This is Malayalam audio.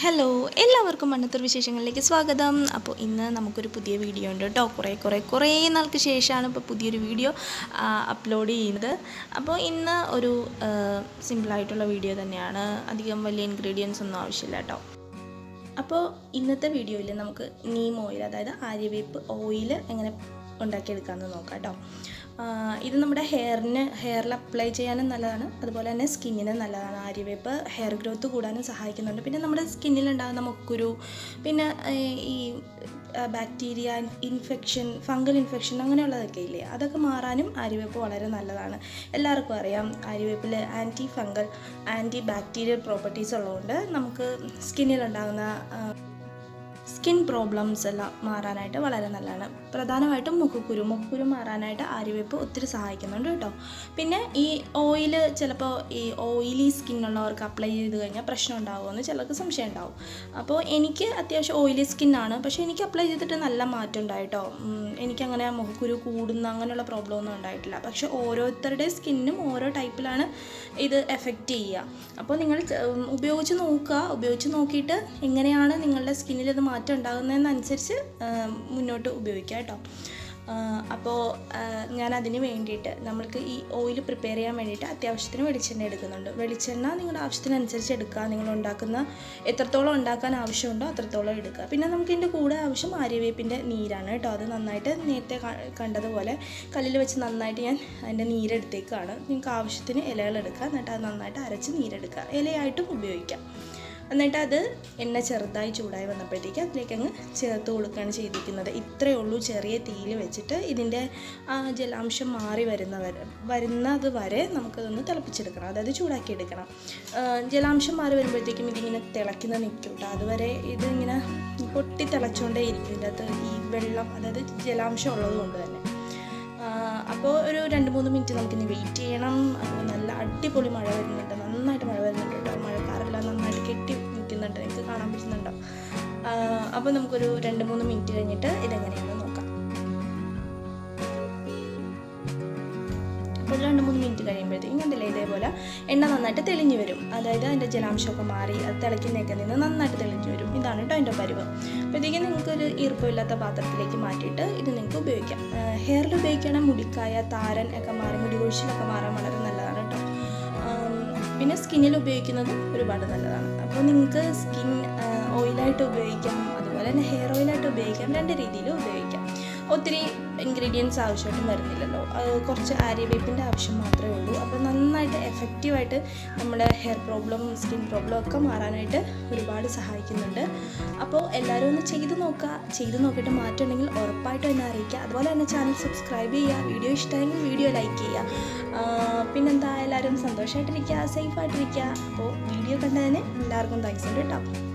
ഹലോ എല്ലാവർക്കും മണ്ണത്തൂർ വിശേഷങ്ങളിലേക്ക് സ്വാഗതം അപ്പോൾ ഇന്ന് നമുക്കൊരു പുതിയ വീഡിയോ ഉണ്ട് കേട്ടോ കുറേ കുറേ കുറേ നാൾക്ക് ശേഷമാണ് ഇപ്പോൾ പുതിയൊരു വീഡിയോ അപ്ലോഡ് ചെയ്യുന്നത് അപ്പോൾ ഇന്ന് ഒരു സിമ്പിളായിട്ടുള്ള വീഡിയോ തന്നെയാണ് അധികം വലിയ ഇൻഗ്രീഡിയൻസ് ഒന്നും ആവശ്യമില്ല കേട്ടോ അപ്പോൾ ഇന്നത്തെ വീഡിയോയിൽ നമുക്ക് നീം ഓയിൽ അതായത് ആര്യവേപ്പ് ഓയിൽ എങ്ങനെ ഉണ്ടാക്കിയെടുക്കാമെന്ന് നോക്കാം കേട്ടോ ആ, ഇത് നമ്മുടെ ഹെയറിന് ഹെയറിൽ അപ്ലൈ ചെയ്യാനും നല്ലതാണ് അതുപോലെ തന്നെ സ്കിന്നിന് നല്ലതാണ് ആര്യവേപ്പ് ഹെയർ ഗ്രോത്ത് കൂടാനും സഹായിക്കുന്നുണ്ട് പിന്നെ നമ്മുടെ സ്കിന്നിലുണ്ടാകുന്ന മുക്കുരു പിന്നെ ഏ, ഈ ബാക്ടീരിയ ഇൻഫെക്ഷൻ ഫംഗൽ ഇൻഫെക്ഷൻ അങ്ങനെയുള്ളതൊക്കെ ഇല്ലേ അതൊക്കെ മാറാനും ആര്യവേപ്പ് വളരെ നല്ലതാണ് എല്ലാവർക്കും അറിയാം ആര്യവേപ്പിൽ antifungal antibacterial properties ഉള്ളതുകൊണ്ട് നമുക്ക് സ്കിന്നിലുണ്ടാകുന്ന ആ, സ്കിൻ പ്രോബ്ലംസ് എല്ലാം മാറാനായിട്ട് വളരെ നല്ലതാണ് പ്രധാനമായിട്ടും മുക്കുക്കുരു മുക്കുരു മാറാനായിട്ട് ആര്യവേപ്പ് ഒത്തിരി സഹായിക്കുന്നുണ്ട് കേട്ടോ പിന്നെ ഈ ഓയിൽ ചിലപ്പോൾ ഈ ഓയിലി സ്കിന്നുള്ളവർക്ക് അപ്ലൈ ചെയ്ത് കഴിഞ്ഞാൽ പ്രശ്നം ഉണ്ടാകുമെന്ന് ചിലർക്ക് സംശയം ഉണ്ടാവും അപ്പോൾ എനിക്ക് അത്യാവശ്യം ഓയിലി സ്കിന്നാണ് പക്ഷേ എനിക്ക് അപ്ലൈ ചെയ്തിട്ട് നല്ല മാറ്റം ഉണ്ടായിട്ടോ ഉം, എനിക്കങ്ങനെ മുഖക്കുരു കൂടുന്ന അങ്ങനെയുള്ള പ്രോബ്ലം ഒന്നും ഉണ്ടായിട്ടില്ല പക്ഷേ ഓരോരുത്തരുടെ സ്കിന്നും ഓരോ ടൈപ്പിലാണ് ഇത് എഫക്റ്റ് ചെയ്യുക അപ്പോൾ നിങ്ങൾ ച- ഉം, ഉപയോഗിച്ച് നോക്കുക ഉപയോഗിച്ച് നോക്കിയിട്ട് എങ്ങനെയാണ് നിങ്ങളുടെ സ്കിന്നിൽ ഇത് മാറ്റം ഉണ്ടാകുന്നതെന്നനുസരിച്ച് ആ, മുന്നോട്ട് ഉപയോഗിക്കുക കേട്ടോ അപ്പോൾ ഞാൻ അതിന് വേണ്ടിയിട്ട് നമ്മൾക്ക് ഈ ഓയിൽ പ്രിപ്പയർ ചെയ്യാൻ വേണ്ടിയിട്ട് അത്യാവശ്യത്തിന് വെളിച്ചെണ്ണ എടുക്കുന്നുണ്ട് വെളിച്ചെണ്ണ നിങ്ങളുടെ ആവശ്യത്തിനനുസരിച്ച് എടുക്കുക നിങ്ങൾ ഉണ്ടാക്കുന്ന എത്രത്തോളം ഉണ്ടാക്കാൻ ആവശ്യമുണ്ടോ അത്രത്തോളം എടുക്കുക പിന്നെ നമുക്ക് ഇതിൻ്റെ കൂടെ ആവശ്യം ആര്യവേപ്പിൻ്റെ നീരാണ് കേട്ടോ അത് നന്നായിട്ട് നേരത്തെ ക- കണ്ടതുപോലെ കല്ലിൽ വെച്ച് നന്നായിട്ട് ഞാൻ അതിൻ്റെ നീരെടുത്തേക്കാണ് നിങ്ങൾക്ക് ആവശ്യത്തിന് ഇലകൾ എടുക്കുക എന്നിട്ട് അത് നന്നായിട്ട് അരച്ച് നീരെടുക്കുക ഇലയായിട്ടും ഉപയോഗിക്കാം എന്നിട്ട് അത് എണ്ണ ചെറുതായി ചൂടായി വന്നപ്പോഴത്തേക്ക് അതിലേക്ക് അങ്ങ് ചേർത്ത് കൊടുക്കുകയാണ് ചെയ്തിരിക്കുന്നത് ഇത്രയേ ഉള്ളൂ ചെറിയ തീയിൽ വെച്ചിട്ട് ഇതിൻ്റെ ആ ജലാംശം മാറി വരുന്ന വരെ വരുന്നത് വരെ നമുക്കതൊന്ന് തിളപ്പിച്ചെടുക്കണം അതായത് ചൂടാക്കി എടുക്കണം ആ, ജലാംശം മാറി വരുമ്പോഴത്തേക്കും ഇതിങ്ങനെ തിളയ്ക്കുന്ന നിൽക്കും കേട്ടോ അതുവരെ ഇതിങ്ങനെ പൊട്ടി തിളച്ചുകൊണ്ടേ ഇരിക്കും ഇതിൻ്റെ അകത്ത് ഈ വെള്ളം അതായത് ജലാംശം ഉള്ളത് കൊണ്ട് തന്നെ അപ്പോൾ ഒരു രണ്ട് മൂന്ന് മിനിറ്റ് നമുക്കിനി വെയിറ്റ് ചെയ്യണം അപ്പോൾ നല്ല അടിപൊളി മഴ വരുന്നുണ്ട് നന്നായിട്ട് മഴ വരുന്നുണ്ട് കേട്ടോ മഴക്കാരെല്ലാം നന്നായിട്ട് കെട്ടി നിൽക്കുന്നുണ്ട് നിങ്ങൾക്ക് കാണാൻ പറ്റുന്നുണ്ടോ അപ്പോൾ നമുക്കൊരു രണ്ട് മൂന്ന് മിനിറ്റ് കഴിഞ്ഞിട്ട് ഇതെങ്ങനെയാണെന്ന് നോക്കാം അപ്പോൾ ഒരു രണ്ട് മൂന്ന് മിനിറ്റ് കഴിയുമ്പോഴത്തേക്കും കണ്ടില്ലേ ഇതേപോലെ എണ്ണ നന്നായിട്ട് തെളിഞ്ഞു വരും അതായത് അതിൻ്റെ ജലാംശമൊക്കെ മാറി അത് തിളയ്ക്കുന്നതൊക്കെ നിന്ന് നന്നായിട്ട് തെളിഞ്ഞു വരും ഇതാണ് കേട്ടോ അതിൻ്റെ പരുവ് അപ്പോഴത്തേക്കും നിങ്ങൾക്കൊരു ഈർപ്പമില്ലാത്ത പാത്രത്തിലേക്ക് മാറ്റിയിട്ട് ഇത് നിങ്ങൾക്ക് ഉപയോഗിക്കാം ഹെയറിൽ ഉപയോഗിക്കുകയാണെങ്കിൽ മുടിക്കായ താരൻ ഒക്കെ മാറി മുടി കൊഴിച്ചിലൊക്കെ മാറാൻ വളരെ നല്ലതാണ് കേട്ടോ ആം, പിന്നെ സ്കിന്നിൽ ഉപയോഗിക്കുന്നതും ഒരുപാട് നല്ലതാണ് അപ്പോൾ നിങ്ങൾക്ക് സ്കിൻ ഓയിലായിട്ട് ഉപയോഗിക്കാം അതുപോലെ തന്നെ ഹെയർ ഓയിലായിട്ട് ഉപയോഗിക്കാം രണ്ട് രീതിയിലും ഉപയോഗിക്കാം ഒത്തിരി ഇൻഗ്രീഡിയൻസ് ആവശ്യമായിട്ടും വരുന്നില്ലല്ലോ അത് കുറച്ച് ആര്യവേപ്പിൻ്റെ ആവശ്യം മാത്രമേ ഉള്ളൂ അപ്പോൾ നന്നായിട്ട് എഫക്റ്റീവായിട്ട് നമ്മുടെ ഹെയർ പ്രോബ്ലം സ്കിൻ പ്രോബ്ലം ഒക്കെ മാറാനായിട്ട് ഒരുപാട് സഹായിക്കുന്നുണ്ട് അപ്പോൾ എല്ലാവരും ഒന്ന് ചെയ്ത് നോക്കുക ചെയ്ത് നോക്കിയിട്ട് മാറ്റം ഉണ്ടെങ്കിൽ ഉറപ്പായിട്ടും എന്നെ അറിയിക്കുക അതുപോലെ തന്നെ ചാനൽ സബ്സ്ക്രൈബ് ചെയ്യുക വീഡിയോ ഇഷ്ടമെങ്കിൽ വീഡിയോ ലൈക്ക് ചെയ്യുക ആ, പിന്നെന്താ എല്ലാവരും സന്തോഷമായിട്ടിരിക്കുക സേഫായിട്ടിരിക്കുക അപ്പോൾ വീഡിയോ കണ്ടതിന് എല്ലാവർക്കും താങ്ക്സ് ഉണ്ട് കേട്ടോ